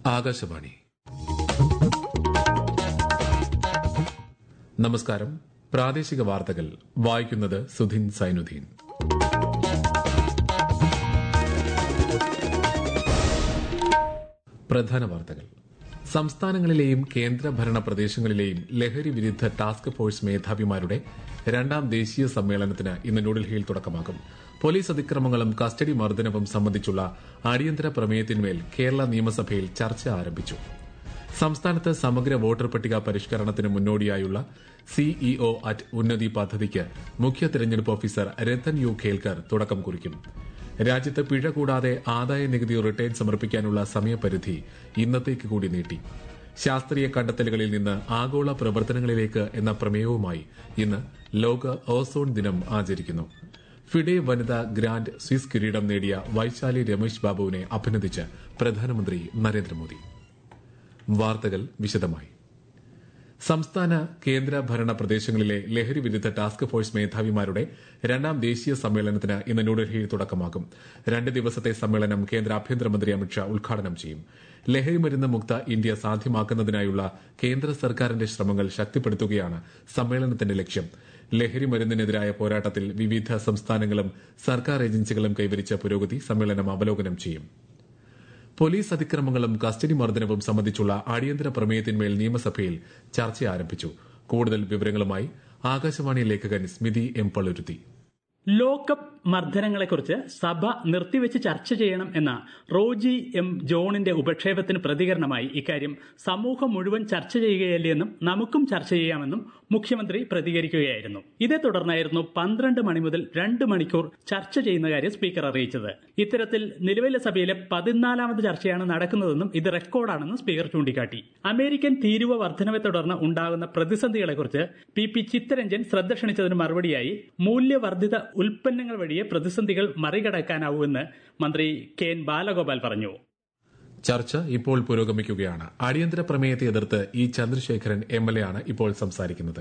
ആകാശവാണി നമസ്കാരം പ്രാദേശിക വാർത്തകൾ വായിക്കുന്നത് സുധിൻ സൈനുദ്ദീൻ പ്രധാന വാർത്തകൾ സംസ്ഥാനങ്ങളിലെയും കേന്ദ്രഭരണ പ്രദേശങ്ങളിലെയും ലഹരി വിരുദ്ധ ടാസ്ക് ഫോഴ്സ് മേധാവിമാരുടെ രണ്ടാം ദേശീയ സമ്മേളനത്തിന് ഇന്ന് ന്യൂഡൽഹിയിൽ തുടക്കമാകും പോലീസ് അതിക്രമങ്ങളും കസ്റ്റഡി മർദ്ദനവും സംബന്ധിച്ചുള്ള അടിയന്തര പ്രമേയത്തിന്മേൽ കേരള നിയമസഭയിൽ ചർച്ച ആരംഭിച്ചു സംസ്ഥാനത്ത് സമഗ്ര വോട്ടർ പട്ടിക പരിഷ്കരണത്തിന് മുന്നോടിയായുള്ള സിഇഒ അറ്റ് ഉന്നതി പദ്ധതിക്ക് മുഖ്യ തെരഞ്ഞെടുപ്പ് ഓഫീസർ രത്തൻ യു ഖേൽക്കർ തുടക്കം കുറിക്കും രാജ്യത്ത് പിഴ കൂടാതെ ആദായ നികുതി റിട്ടേൺ സമർപ്പിക്കാനുള്ള സമയപരിധി ഇന്നത്തേക്ക് കൂടി നീട്ടി ശാസ്ത്രീയ കണ്ടെത്തലുകളിൽ നിന്ന് ആഗോള പ്രവർത്തനങ്ങളിലേക്ക് എന്ന പ്രമേയവുമായി ഇന്ന് ലോക ഓസോൺ ദിനം ആചരിക്കുന്നു ഫിഡെ വനിതാ ഗ്രാൻഡ് സ്വിസ് കിരീടം നേടിയ വൈശാലി രമേശ് ബാബുവിനെ അഭിനന്ദിച്ച് പ്രധാനമന്ത്രി നരേന്ദ്രമോദി വാർത്തകൾ വിശദമായി സംസ്ഥാന കേന്ദ്ര ഭരണ പ്രദേശങ്ങളിലെ ലഹരി വിരുദ്ധ ടാസ്ക് ഫോഴ്സ് മേധാവിമാരുടെ രണ്ടാം ദേശീയ സമ്മേളനത്തിന് ഇന്ന് ന്യൂഡൽഹിയിൽ തുടക്കമാകും രണ്ട് ദിവസത്തെ സമ്മേളനം കേന്ദ്ര ആഭ്യന്തരമന്ത്രി അമിത്ഷാ ഉദ്ഘാടനം ചെയ്യും ലഹരി മരുന്ന് മുക്ത ഇന്ത്യ സാധ്യമാക്കുന്നതിനായുള്ള കേന്ദ്ര സർക്കാരിന്റെ ശ്രമങ്ങൾ ശക്തിപ്പെടുത്തുകയാണ് സമ്മേളനത്തിന്റെ ലക്ഷ്യം ലഹരി മരുന്നിനെതിരായ പോരാട്ടത്തിൽ വിവിധ സംസ്ഥാനങ്ങളും സർക്കാർ ഏജൻസികളും കൈവരിച്ച പുരോഗതി സമ്മേളനം അവലോകനം ചെയ്യും പോലീസ് അതിക്രമങ്ങളും കസ്റ്റഡി മർദ്ദനവും സംബന്ധിച്ചുള്ള അടിയന്തര പ്രമേയത്തിന്മേൽ നിയമസഭയിൽ ചർച്ച ആരംഭിച്ചു കൂടുതൽ വിവരങ്ങളുമായി ആകാശവാണി ലേഖകൻ സ്മിതി എം പളുരുത്തി ലോക്കപ്പ് മർദ്ദനങ്ങളെക്കുറിച്ച് സഭ നിർത്തിവെച്ച് ചർച്ച ചെയ്യണം എന്ന റോജി എം ജോണിന്റെ ഉപക്ഷേപത്തിന് പ്രതികരണമായി ഇക്കാര്യം സമൂഹം മുഴുവൻ ചർച്ച ചെയ്യുകയല്ലെന്നും നമുക്കും ചർച്ച ചെയ്യാമെന്നും മുഖ്യമന്ത്രി പ്രതികരിക്കുകയായിരുന്നു ഇതേ തുടർന്നായിരുന്നു പന്ത്രണ്ട് മണി മുതൽ രണ്ട് മണിക്കൂർ ചർച്ച ചെയ്യുന്ന കാര്യം സ്പീക്കർ അറിയിച്ചത് ഇത്തരത്തിൽ നിലവിലെ സഭയിലെ പതിനാലാമത് ചർച്ചയാണ് നടക്കുന്നതെന്നും ഇത് റെക്കോർഡാണെന്നും സ്പീക്കർ ചൂണ്ടിക്കാട്ടി അമേരിക്കൻ തീരുവ വർധനവെ തുടർന്ന് ഉണ്ടാകുന്ന പ്രതിസന്ധികളെക്കുറിച്ച് പി പി ചിത്തരഞ്ജൻ ശ്രദ്ധ ക്ഷണിച്ചതിന് മറുപടിയായി മൂല്യവർദ്ധിത ഉൽപ്പന്നങ്ങൾ വഴിയെ പ്രതിസന്ധികൾ മറികടക്കാനാവൂവെന്ന് മന്ത്രി കെ എൻ ബാലഗോപാൽ പറഞ്ഞു ചർച്ച ഇപ്പോൾ പുരോഗമിക്കുകയാണ് അടിയന്തര പ്രമേയത്തെ എതിർത്ത് E Chandrasekharan M L A ആണ് ഇപ്പോൾ സംസാരിക്കുന്നത്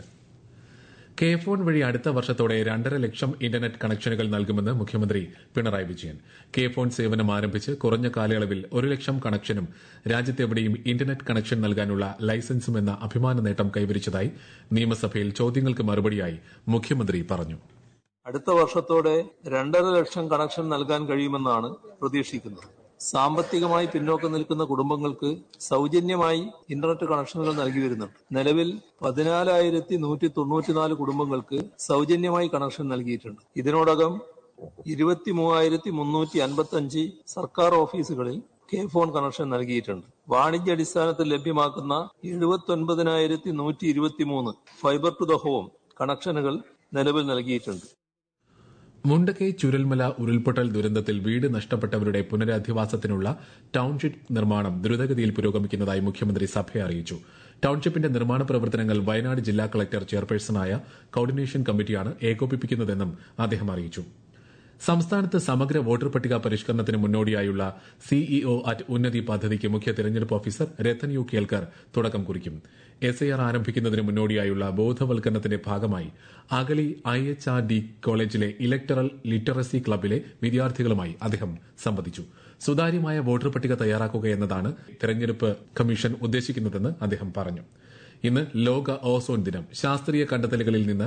കെ ഫോൺ വഴി അടുത്ത വർഷത്തോടെ രണ്ടര ലക്ഷം ഇന്റർനെറ്റ് കണക്ഷനുകൾ നൽകുമെന്ന് മുഖ്യമന്ത്രി പിണറായി വിജയൻ കെ ഫോൺ സേവനം ആരംഭിച്ച് കുറഞ്ഞ കാലയളവിൽ ഒരു ലക്ഷം കണക്ഷനും രാജ്യത്തെവിടെയും ഇന്റർനെറ്റ് കണക്ഷൻ നൽകാനുള്ള ലൈസൻസും എന്ന അഭിമാന നേട്ടം കൈവരിച്ചതായി നിയമസഭയിൽ ചോദ്യങ്ങൾക്ക് മറുപടിയായി മുഖ്യമന്ത്രി പറഞ്ഞു അടുത്ത വർഷത്തോടെ രണ്ടര ലക്ഷം കണക്ഷൻ നൽകാൻ കഴിയുമെന്നാണ് പ്രതീക്ഷിക്കുന്നത് സാമ്പത്തികമായി പിന്നോക്കം നിൽക്കുന്ന കുടുംബങ്ങൾക്ക് സൗജന്യമായി ഇന്റർനെറ്റ് കണക്ഷനുകൾ നൽകി വരുന്നുണ്ട് നിലവിൽ പതിനാലായിരത്തി നൂറ്റി തൊണ്ണൂറ്റിനാല് കുടുംബങ്ങൾക്ക് സൗജന്യമായി കണക്ഷൻ നൽകിയിട്ടുണ്ട് ഇതിനോടകം ഇരുപത്തി മൂവായിരത്തി മുന്നൂറ്റി അൻപത്തി അഞ്ച് സർക്കാർ ഓഫീസുകളിൽ കെ ഫോൺ കണക്ഷൻ നൽകിയിട്ടുണ്ട് വാണിജ്യ അടിസ്ഥാനത്തിൽ ലഭ്യമാക്കുന്ന എഴുപത്തി ഒൻപതിനായിരത്തി നൂറ്റി ഇരുപത്തി മൂന്ന് ഫൈബർ ടു ദ ഹോം കണക്ഷനുകൾ നിലവിൽ നൽകിയിട്ടുണ്ട് മുണ്ടക്കൈ ചുരൽമല ഉരുൾപൊട്ടൽ ദുരന്തത്തിൽ വീട് നഷ്ടപ്പെട്ടവരുടെ പുനരധിവാസത്തിനുള്ള ടൌൺഷിപ്പ് നിർമ്മാണം ദ്രുതഗതിയിൽ പുരോഗമിക്കുന്നതായി മുഖ്യമന്ത്രി സഭയെ അറിയിച്ചു ടൌൺഷിപ്പിന്റെ നിർമ്മാണ പ്രവർത്തനങ്ങൾ വയനാട് ജില്ലാ കളക്ടർ ചെയർപേഴ്സണായ കോർഡിനേഷൻ കമ്മിറ്റിയാണ് ഏകോപിപ്പിക്കുന്നതെന്നും അദ്ദേഹം അറിയിച്ചു സംസ്ഥാനത്ത് സമഗ്ര വോട്ടർ പട്ടിക പരിഷ്കരണത്തിന് മുന്നോടിയായുള്ള സിഇഒ അറ്റ് ഉന്നതി പദ്ധതിക്ക് മുഖ്യ തെരഞ്ഞെടുപ്പ് ഓഫീസർ രത്തൻ യു കേൽക്കർ തുടക്കം കുറിക്കും എസ് ഐ ആർ ആരംഭിക്കുന്നതിന് മുന്നോടിയായുള്ള ബോധവൽക്കരണത്തിന്റെ ഭാഗമായി Agali I H R D കോളേജിലെ ഇലക്ടറൽ ലിറ്ററസി ക്ലബിലെ വിദ്യാർത്ഥികളുമായി അദ്ദേഹം സംവദിച്ചു സുതാര്യമായ വോട്ടർ പട്ടിക തയ്യാറാക്കുക എന്നതാണ് തെരഞ്ഞെടുപ്പ് കമ്മീഷൻ ഉദ്ദേശിക്കുന്നതെന്ന് അദ്ദേഹം പറഞ്ഞു ഇന്ന് ലോക ഓസോൺ ദിനം ശാസ്ത്രീയ കണ്ടെത്തലുകളിൽ നിന്ന്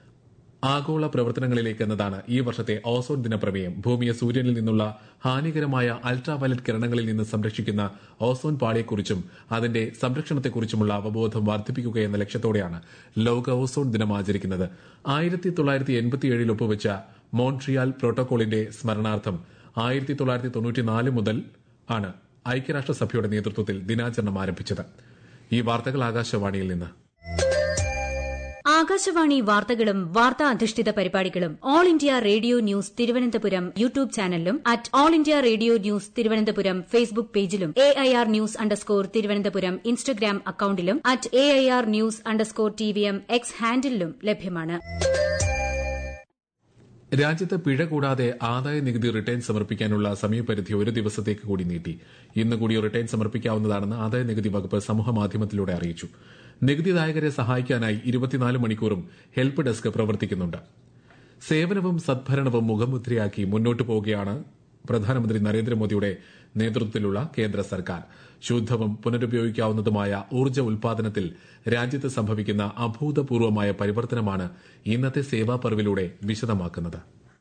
ആഗോള പ്രവർത്തനങ്ങളിലേക്ക് എന്നതാണ് ഈ വർഷത്തെ ഓസോൺ ദിന പ്രമേയം ഭൂമിയെ സൂര്യനിൽ നിന്നുള്ള ഹാനികരമായ അൾട്രാവയലറ്റ് കിരണങ്ങളിൽ നിന്ന് സംരക്ഷിക്കുന്ന ഓസോൺ പാളിയെക്കുറിച്ചും അതിന്റെ സംരക്ഷണത്തെക്കുറിച്ചുമുള്ള അവബോധം വർദ്ധിപ്പിക്കുക എന്ന ലക്ഷ്യത്തോടെയാണ് ലോക ഓസോൺ ദിനം ആചരിക്കുന്നത് ആയിരത്തി തൊള്ളായിരത്തി എൺപത്തിയേഴിൽ ഒപ്പുവെച്ച മോൺട്രിയാൽ പ്രോട്ടോകോളിന്റെ സ്മരണാർത്ഥം ആയിരത്തി തൊള്ളായിരത്തി തൊണ്ണൂറ്റിനാല് മുതൽ ആണ് ഐക്യരാഷ്ട്രസഭയുടെ നേതൃത്വത്തിൽ ദിനാചരണം ആരംഭിച്ചത് ഈ വാർത്തകൾ ആകാശവാണിയിൽ നിന്ന് ആകാശവാണി വാർത്തകളും വാർത്താ അധിഷ്ഠിത പരിപാടികളും All India Radio news Thiruvananthapuram YouTube ചാനലിലും at All India Radio news Thiruvananthapuram Facebook പേജിലും A I R news underscore Thiruvananthapuram Instagram അക്കൌണ്ടിലും at A I R news underscore T V M X ഹാൻഡിലും ലഭ്യമാണ് രാജ്യത്ത് പിഴ കൂടാതെ ആദായ നികുതി റിട്ടേൺ സമർപ്പിക്കാനുള്ള സമയപരിധി ഒരു ദിവസത്തേക്ക് കൂടി നീട്ടി ഇന്ന് കൂടി റിട്ടേൺ സമർപ്പിക്കാവുന്നതാണെന്ന് ആദായ നികുതി വകുപ്പ് സമൂഹമാധ്യമത്തിലൂടെ അറിയിച്ചു നികുതിദായകരെ സഹായിക്കാനായി ഇരുപത്തിനാല് മണിക്കൂറും ഹെൽപ്പ് ഡെസ്ക് പ്രവർത്തിക്കുന്നുണ്ട് സേവനവും സദ്ഭരണവും മുഖമുദ്രയാക്കി മുന്നോട്ടു പോവുകയാണ് പ്രധാനമന്ത്രി നരേന്ദ്രമോദിയുടെ നേതൃത്വത്തിലുള്ള കേന്ദ്ര സർക്കാർ ശുദ്ധവും പുനരുപയോഗിക്കാവുന്നതുമായ ഊർജ്ജ ഉൽപാദനത്തിൽ രാജ്യത്ത് സംഭവിക്കുന്ന അഭൂതപൂർവമായ പരിവർത്തനമാണ് ഇന്നത്തെ സേവാ പർവിലൂടെ വിശദമാക്കുന്നത്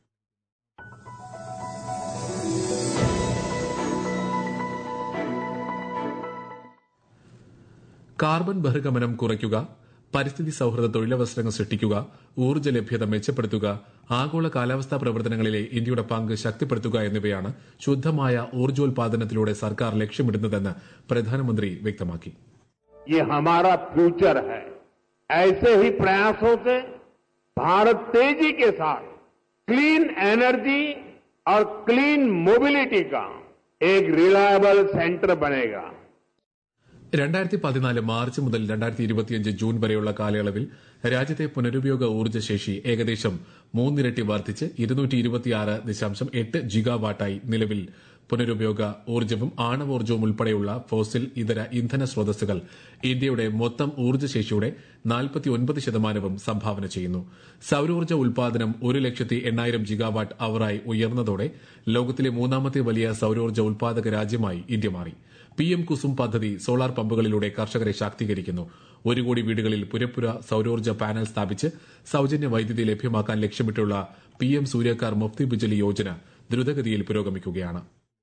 കാർബൺ ബഹിർഗമനം കുറയ്ക്കുക പരിസ്ഥിതി സൌഹൃദ തൊഴിലവസരങ്ങൾ സൃഷ്ടിക്കുക ഊർജ്ജ ലഭ്യത മെച്ചപ്പെടുത്തുക ആഗോള കാലാവസ്ഥാ പ്രവർത്തനങ്ങളിലെ ഇന്ത്യയുടെ പങ്ക് ശക്തിപ്പെടുത്തുക എന്നിവയാണ് ശുദ്ധമായ ഊർജ്ജോൽപാദനത്തിലൂടെ സർക്കാർ ലക്ഷ്യമിടുന്നതെന്ന് പ്രധാനമന്ത്രി വ്യക്തമാക്കി ये हमारा फ्यूचर है ऐसे ही प्रयासों से भारत तेजी के साथ क्लीन एनर्जी और क्लीन मोबिलिटी का एक रिलायबल सेंटर बनेगा രണ്ടായിരത്തി പതിനാല് മാർച്ച് മുതൽ രണ്ടായിരത്തി ഇരുപത്തിയഞ്ച് ജൂൺ വരെയുള്ള കാലയളവിൽ രാജ്യത്തെ പുനരുപയോഗ ഊർജ്ജശേഷി ഏകദേശം മൂന്നിരട്ടി വർദ്ധിച്ച് ഇരുന്നൂറ്റി ഇരുപത്തിയാറ് ദശാംശം എട്ട് ജിഗാവാട്ടായി നിലവിൽ പുനരുപയോഗ ഊർജ്ജവും ആണവോർജ്ജവും ഉൾപ്പെടെയുള്ള ഫോസിൽ ഇതര ഇന്ധന സ്രോതസ്സുകൾ ഇന്ത്യയുടെ മൊത്തം ഊർജ്ജശേഷിയുടെ നാൽപ്പത്തിയൊൻപത് ശതമാനവും സംഭാവന ചെയ്യുന്നു സൌരോർജ്ജ ഉൽപാദനം ഒരു ലക്ഷത്തി എണ്ണായിരം ജിഗാവാട്ട് അവറായി ഉയർന്നതോടെ ലോകത്തിലെ മൂന്നാമത്തെ വലിയ സൌരോർജ്ജ ഉൽപാദക രാജ്യമായി ഇന്ത്യ മാറി പി എം കുസും പദ്ധതി സോളാർ പമ്പുകളിലൂടെ കർഷകരെ ശാക്തീകരിക്കുന്നു ഒരു കോടി വീടുകളിൽ പുരപ്പുര സൌരോർജ്ജ പാനൽ സ്ഥാപിച്ച് സൌജന്യ വൈദ്യുതി ലഭ്യമാക്കാൻ ലക്ഷ്യമിട്ടുള്ള പി എം സൂര്യക്കാർ മുഫ്തി ബിജലി യോജന ദ്രുതഗതിയിൽ പുരോഗമിക്കുകയാണ്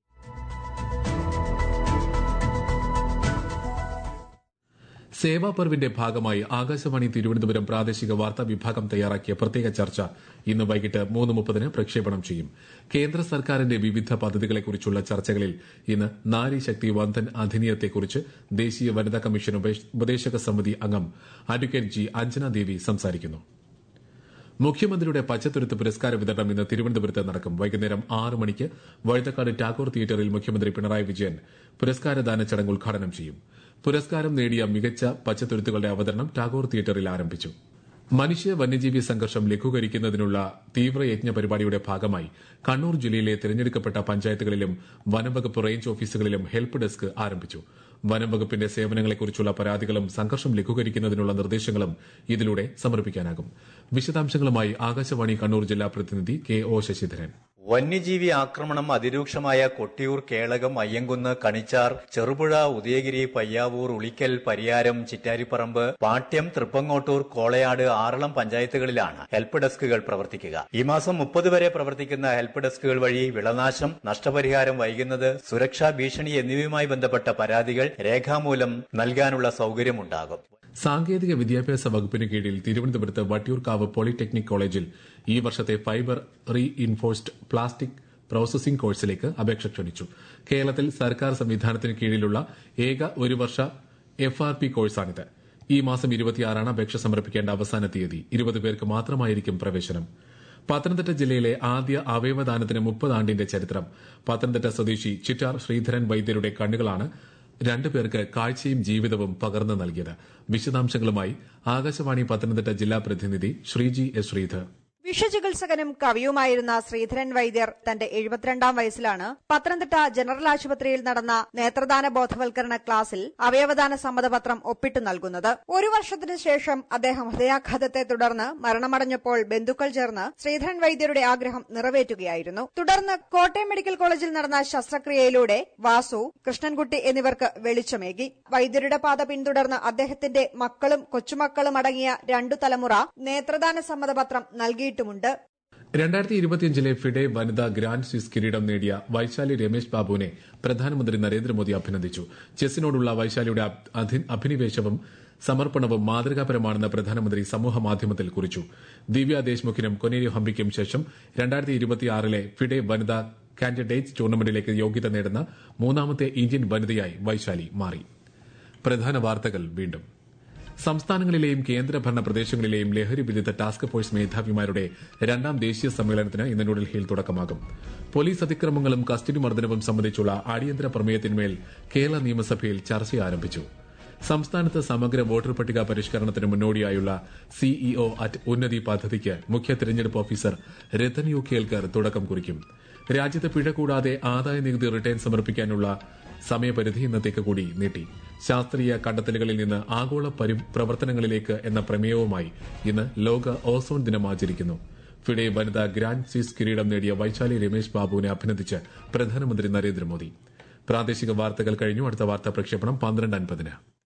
സേവാ പർവിന്റെ ഭാഗമായി ആകാശവാണി തിരുവനന്തപുരം പ്രാദേശിക വാർത്താ വിഭാഗം തയ്യാറാക്കിയ പ്രത്യേക ചർച്ച ഇന്ന് വൈകിട്ട് മൂന്ന് മുപ്പതിന് പ്രക്ഷേപണം ചെയ്യും കേന്ദ്ര സർക്കാരിന്റെ വിവിധ പദ്ധതികളെക്കുറിച്ചുള്ള ചർച്ചകളിൽ ഇന്ന് നാരി ശക്തി വന്ദൻ അധിനിയത്തെക്കുറിച്ച് ദേശീയ വനിതാ കമ്മീഷൻ ഉപദേശക സമിതി അംഗം അഡ്വക്കേറ്റ് ജി അഞ്ജന ദേവി സംസാരിക്കുന്നു മുഖ്യമന്ത്രിയുടെ പച്ചത്തുരുത്ത് പുരസ്കാര വിതരണം ഇന്ന് തിരുവനന്തപുരത്ത് നടക്കും വൈകുന്നേരം ആറ് മണിക്ക് വഴുതക്കാട് ടാഗോർ തിയേറ്ററിൽ മുഖ്യമന്ത്രി പിണറായി വിജയൻ പുരസ്കാരദാന ചടങ്ങ് ഉദ്ഘാടനം ചെയ്യും പുരസ്കാരം നേടിയ മികച്ച പച്ചത്തുരുത്തുകളുടെ അവതരണം ടാഗോർ തിയേറ്ററിൽ ആരംഭിച്ചു മനുഷ്യ വന്യജീവി സംഘർഷം ലഘൂകരിക്കുന്നതിനുള്ള തീവ്രയജ്ഞ പരിപാടിയുടെ ഭാഗമായി കണ്ണൂർ ജില്ലയിലെ തിരഞ്ഞെടുക്കപ്പെട്ട പഞ്ചായത്തുകളിലും വനംവകുപ്പ് റേഞ്ച് ഓഫീസുകളിലും ഹെൽപ്പ് ഡെസ്ക് ആരംഭിച്ചു വനംവകുപ്പിന്റെ സേവനങ്ങളെക്കുറിച്ചുള്ള പരാതികളും സംഘർഷം ലഘൂകരിക്കുന്നതിനുള്ള നിർദ്ദേശങ്ങളും ഇതിലൂടെ സമർപ്പിക്കാനാകും വിശദാംശങ്ങളുമായി ആകാശവാണി കണ്ണൂർ ജില്ലാ പ്രതിനിധി കെ ഒ ശശിധരൻ വന്യജീവി ആക്രമണം അതിരൂക്ഷമായ കൊട്ടിയൂർ കേളകം അയ്യങ്കുന്ന് കണിച്ചാർ ചെറുപുഴ ഉദയഗിരി പയ്യാവൂർ ഉളിക്കൽ പരിയാരം ചിറ്റാരിപ്പറമ്പ് പാട്യം തൃപ്പങ്ങോട്ടൂർ കോളയാട് ആറളം പഞ്ചായത്തുകളിലാണ് ഹെൽപ്പ് ഡെസ്കുകൾ പ്രവർത്തിക്കുക ഈ മാസം മുപ്പത് വരെ പ്രവർത്തിക്കുന്ന ഹെൽപ്പ് ഡെസ്കുകൾ വഴി വിളനാശം നഷ്ടപരിഹാരം വൈകുന്നത് സുരക്ഷാ ഭീഷണി എന്നിവയുമായി ബന്ധപ്പെട്ട പരാതികൾ രേഖാമൂലം നൽകാനുള്ള സൌകര്യമുണ്ടാകും സാങ്കേതിക വിദ്യാഭ്യാസ വകുപ്പിന് കീഴിൽ തിരുവനന്തപുരത്ത് വട്ടിയൂർക്കാവ് പോളിടെക്നിക് കോളേജിൽ ഈ വർഷത്തെ fibre reinforced plastic processing കോഴ്സിലേക്ക് അപേക്ഷ ക്ഷണിച്ചു കേരളത്തിൽ സർക്കാർ സംവിധാനത്തിന് കീഴിലുള്ള ഏക ഒരു വർഷ എഫ് ആർ പി കോഴ്സാണിത് ഈ മാസം ഇരുപത്തിയാറാണ് അപേക്ഷ സമർപ്പിക്കേണ്ട അവസാന തീയതി ഇരുപത് പേർക്ക് മാത്രമായിരിക്കും പ്രവേശനം പത്തനംതിട്ട ജില്ലയിലെ ആദ്യ അവയവദാനത്തിന് മുപ്പത് ആണ്ടിന്റെ ചരിത്രം പത്തനംതിട്ട സ്വദേശി ചിറ്റാർ ശ്രീധരൻ വൈദ്യരുടെ കണ്ണുകളാണ് രണ്ടുപേർക്ക് കാഴ്ചയും ജീവിതവും പകർന്നു നൽകിയത് വിശദാംശങ്ങളുമായി ആകാശവാണി പത്തനംതിട്ട ജില്ലാ പ്രതിനിധി ശ്രീജി എസ് ശ്രീധർ വിഷചികിത്സകനും കവിയുമായിരുന്ന ശ്രീധരൻ വൈദ്യർ തന്റെ എഴുപത്തിരണ്ടാം വയസ്സിലാണ് പത്തനംതിട്ട ജനറൽ ആശുപത്രിയിൽ നടന്ന നേത്രദാന ബോധവൽക്കരണ ക്ലാസിൽ അവയവദാന സമ്മതപത്രം ഒപ്പിട്ടു നൽകുന്നത് ഒരു വർഷത്തിനു ശേഷം അദ്ദേഹം ഹൃദയാഘാതത്തെ തുടർന്ന് മരണമടഞ്ഞപ്പോൾ ബന്ധുക്കൾ ചേർന്ന് ശ്രീധരൻ വൈദ്യരുടെ ആഗ്രഹം നിറവേറ്റുകയായിരുന്നു തുടർന്ന് കോട്ടയം മെഡിക്കൽ കോളേജിൽ നടന്ന ശസ്ത്രക്രിയയിലൂടെ വാസു കൃഷ്ണൻകുട്ടി എന്നിവർക്ക് വെളിച്ചമേകി വൈദ്യരുടെ പാത പിന്തുടർന്ന് അദ്ദേഹത്തിന്റെ മക്കളും കൊച്ചുമക്കളും അടങ്ങിയ രണ്ടു തലമുറ നേത്രദാന സമ്മതപത്രം നൽകിയിട്ടുമുണ്ട് രണ്ടായിരത്തി ഇരുപത്തിയഞ്ചിലെ ഫിഡെ വനിതാ ഗ്രാൻഡ് സ്വിസ് കിരീടം നേടിയ വൈശാലി രമേശ് ബാബുവിനെ പ്രധാനമന്ത്രി നരേന്ദ്രമോദി അഭിനന്ദിച്ചു ചെസ്സിനോടുള്ള വൈശാലിയുടെ അധി- അഭിനിവേശവും സമർപ്പണവും മാതൃകാപരമാണെന്ന് പ്രധാനമന്ത്രി സമൂഹമാധ്യമത്തിൽ കുറിച്ചു ദിവ്യ ദേശ്മുഖിനും കൊനേരി ഹംപിക്കും ശേഷം രണ്ടായിരത്തി ഇരുപത്തിയാറിലെ ഫിഡെ വനിതാ കാൻഡിഡേറ്റ്സ് ടൂർണമെന്റിലേക്ക് യോഗ്യത നേടുന്ന മൂന്നാമത്തെ ഇന്ത്യൻ വനിതയായി വൈശാലി മാറി പ്രധാന വാർത്തകൾ വീണ്ടും സംസ്ഥാനങ്ങളിലെയും കേന്ദ്രഭരണ പ്രദേശങ്ങളിലെയും ലഹരി വിരുദ്ധ ടാസ്ക് ഫോഴ്സ് മേധാവിമാരുടെ രണ്ടാം ദേശീയ സമ്മേളനത്തിന് ഇന്ന് ന്യൂഡൽഹിയിൽ തുടക്കമാകും പോലീസ് അതിക്രമങ്ങളും കസ്റ്റഡി മർദ്ദനവും സംബന്ധിച്ചുള്ള അടിയന്തര പ്രമേയത്തിന്മേൽ കേരള നിയമസഭയിൽ ചർച്ച ആരംഭിച്ചു സംസ്ഥാനത്ത് സമഗ്ര വോട്ടർ പട്ടിക പരിഷ്കരണത്തിന് മുന്നോടിയായുള്ള സിഇഒ അറ്റ് ഉന്നതി പദ്ധതിക്ക് മുഖ്യ തെരഞ്ഞെടുപ്പ് ഓഫീസർ രതൻ യു കേൽക്കർ തുടക്കം കുറിക്കും രാജ്യത്ത് പിഴ കൂടാതെ ആദായ നികുതി റിട്ടേൺ സമർപ്പിക്കാനുള്ള സമയപരിധി ഇന്നത്തേക്ക് കൂടി നീട്ടി ശാസ്ത്രീയ കണ്ടെത്തലുകളിൽ നിന്ന് ആഗോള പരി പ്രവർത്തനങ്ങളിലേക്ക് എന്ന പ്രമേയവുമായി ഇന്ന് ലോക ഓസോൺ ദിനം ആചരിക്കുന്നു ഫിഡെ വനിതാ ഗ്രാൻഡ് സ്വിസ് കിരീടം നേടിയ വൈശാലി രമേശ് ബാബുവിനെ അഭിനന്ദിച്ച് പ്രധാനമന്ത്രി നരേന്ദ്രമോദി പ്രാദേശിക വാർത്തകൾ കഴിഞ്ഞു അടുത്ത വാർത്താ പ്രക്ഷേപണം പന്ത്രണ്ട് അൻപതിന്